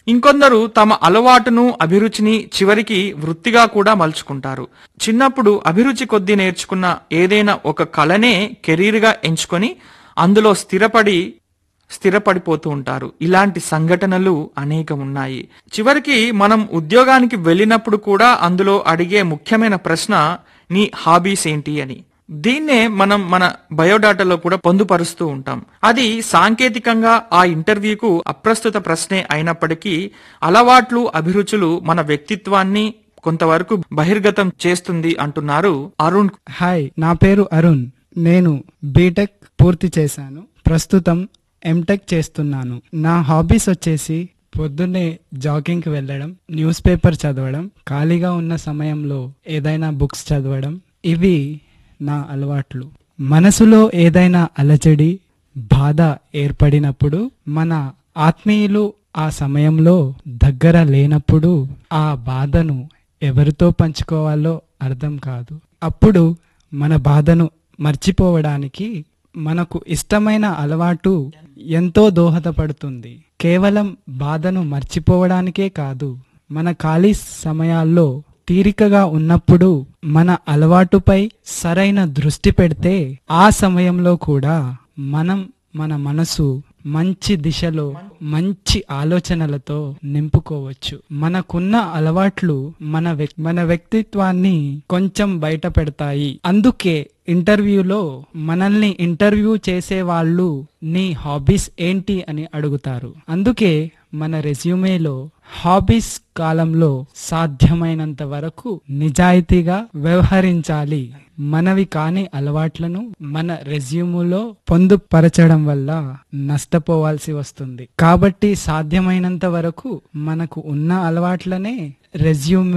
ఇంకొందరు తమ అలవాటును అభిరుచిని చివరికి వృత్తిగా కూడా మలుచుకుంటారు చిన్నప్పుడు అభిరుచి కొద్దీ నేర్చుకున్న ఏదైనా ఒక కళనే కెరీర్గా ఎంచుకొని అందులో స్థిరపడి స్థిరపడిపోతూ ఉంటారు ఇలాంటి సంఘటనలు అనేకం ఉన్నాయి చివరికి మనం ఉద్యోగానికి వెళ్ళినప్పుడు కూడా అందులో అడిగే ముఖ్యమైన ప్రశ్న నీ హాబీస్ ఏంటి అని దీన్నే మనం మన బయోడాటాలో కూడా పొందుపరుస్తూ ఉంటాం అది సాంకేతికంగా ఆ ఇంటర్వ్యూకు అప్రస్తుత ప్రశ్నే అయినప్పటికీ అలవాట్లు అభిరుచులు మన వ్యక్తిత్వాన్ని కొంతవరకు బహిర్గతం చేస్తుంది అంటున్నారు అరుణ్ హాయ్ నా పేరు అరుణ్ నేను బీటెక్ పూర్తి చేశాను ప్రస్తుతం ఎంటెక్ చేస్తున్నాను నా హాబీస్ వచ్చేసి పొద్దున్నే జాగింగ్కి వెళ్ళడం న్యూస్ పేపర్ చదవడం ఖాళీగా ఉన్న సమయంలో ఏదైనా బుక్స్ చదవడం ఇవి నా అలవాట్లు మనసులో ఏదైనా అలజడి బాధ ఏర్పడినప్పుడు మన ఆత్మీయులు ఆ సమయంలో దగ్గర లేనప్పుడు ఆ బాధను ఎవరితో పంచుకోవాలో అర్థం కాదు అప్పుడు మన బాధను మర్చిపోవడానికి మనకు ఇష్టమైన అలవాటు ఎంతో దోహదపడుతుంది కేవలం బాధను మర్చిపోవడానికే కాదు మన ఖాళీ సమయాల్లో తీరికగా ఉన్నప్పుడు మన అలవాటుపై సరైన దృష్టి పెడితే ఆ సమయంలో కూడా మనం మన మనసు మంచి దిశలో మంచి ఆలోచనలతో నింపుకోవచ్చు మనకున్న అలవాట్లు మన వ్యక్- మన వ్యక్తిత్వాన్ని కొంచెం బయట పెడతాయి అందుకే ఇంటర్వ్యూలో మనల్ని ఇంటర్వ్యూ చేసే వాళ్ళు నీ హాబీస్ ఏంటి అని అడుగుతారు అందుకే మన రెజ్యూమేలో హాబీస్ కాలంలో సాధ్యమైనంత వరకు నిజాయితీగా వ్యవహరించాలి మనవి కాని అలవాట్లను మన రెజ్యూములో పొందుపరచడం వల్ల నష్టపోవాల్సి వస్తుంది కాబట్టి సాధ్యమైనంత వరకు మనకు ఉన్న అలవాట్లనే రెజ్యూమ్